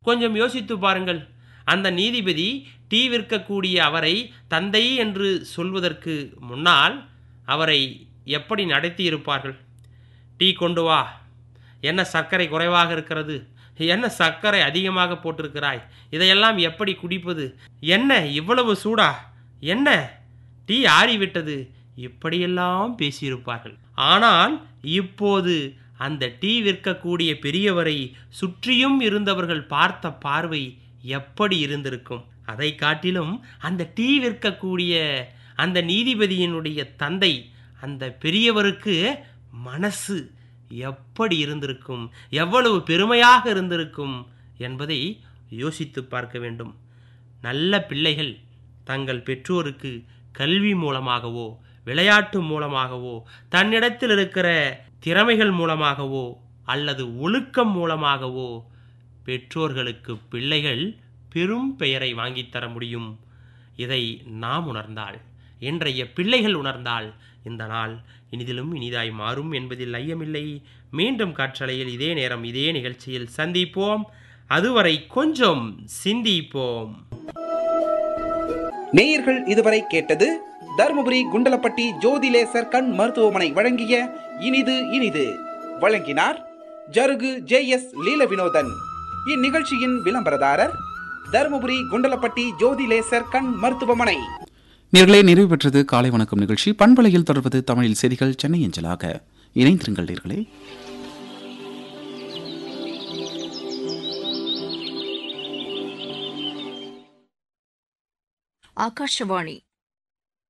கொஞ்சம் யோசித்து பாருங்கள் அந்த நீதிபதி டீ விற்கக்கூடிய அவரை தந்தை என்று சொல்வதற்கு முன்னால் அவரை எப்படி நடத்தி இருப்பார்கள் டீ கொண்டு வா என்ன சர்க்கரை குறைவாக இருக்கிறது என்ன சர்க்கரை அதிகமாக போட்டிருக்கிறாய் இதையெல்லாம் எப்படி குடிப்பது என்ன இவ்வளவு சூடா என்ன டீ ஆறிவிட்டது இப்படியெல்லாம் பேசியிருப்பார்கள் ஆனால் இப்போது அந்த டீ விற்கக்கூடிய பெரியவரை சுற்றியும் இருந்தவர்கள் பார்த்த பார்வை எப்படி இருந்திருக்கும் அதை காட்டிலும் அந்த டீ விற்கக்கூடிய அந்த நீதிபதியினுடைய தந்தை அந்த பெரியவருக்கு மனசு எப்படி இருந்திருக்கும் எவ்வளவு பெருமையாக இருந்திருக்கும் என்பதை யோசித்து பார்க்க வேண்டும் நல்ல பிள்ளைகள் தங்கள் பெற்றோருக்கு கல்வி மூலமாகவோ விளையாட்டு மூலமாகவோ தன்னிடத்தில் இருக்கிற திறமைகள் மூலமாகவோ அல்லது ஒழுக்கம் மூலமாகவோ பெற்றோர்களுக்கு பிள்ளைகள் பெரும் பெயரை வாங்கித் தர முடியும் இதை நாம் உணர்ந்தால் இன்றைய பிள்ளைகள் உணர்ந்தால் இந்த நாள் இனிதிலும் இனிதாய் மாறும் என்பதில் ஐயமில்லை மீண்டும் காற்றலையில் இதே நேரம் இதே நிகழ்ச்சியில் சந்திப்போம் அதுவரை கொஞ்சம் சிந்திப்போம் நேயர்கள் இதுவரை கேட்டது தருமபுரி குண்டலப்பட்டி ஜோதிலேசர் கண் மருத்துவமனை வழங்கிய இனிது இனிது வழங்கினார் ஜருகு ஜே எஸ் லீல வினோதன் இந்நிகழ்ச்சியின் விளம்பரதாரர் தருமபுரி குண்டலப்பட்டி ஜோதிலேசர் கண் மருத்துவமனை நேர்களே நிறைவு பெற்றது காலை வணக்கம் நிகழ்ச்சி பண்பலையில் தொடர்வது தமிழில் செய்திகள் சென்னை அஞ்சலாக இணைந்திருங்கள் நேர்களே ಆಕಾಶವಾಣಿ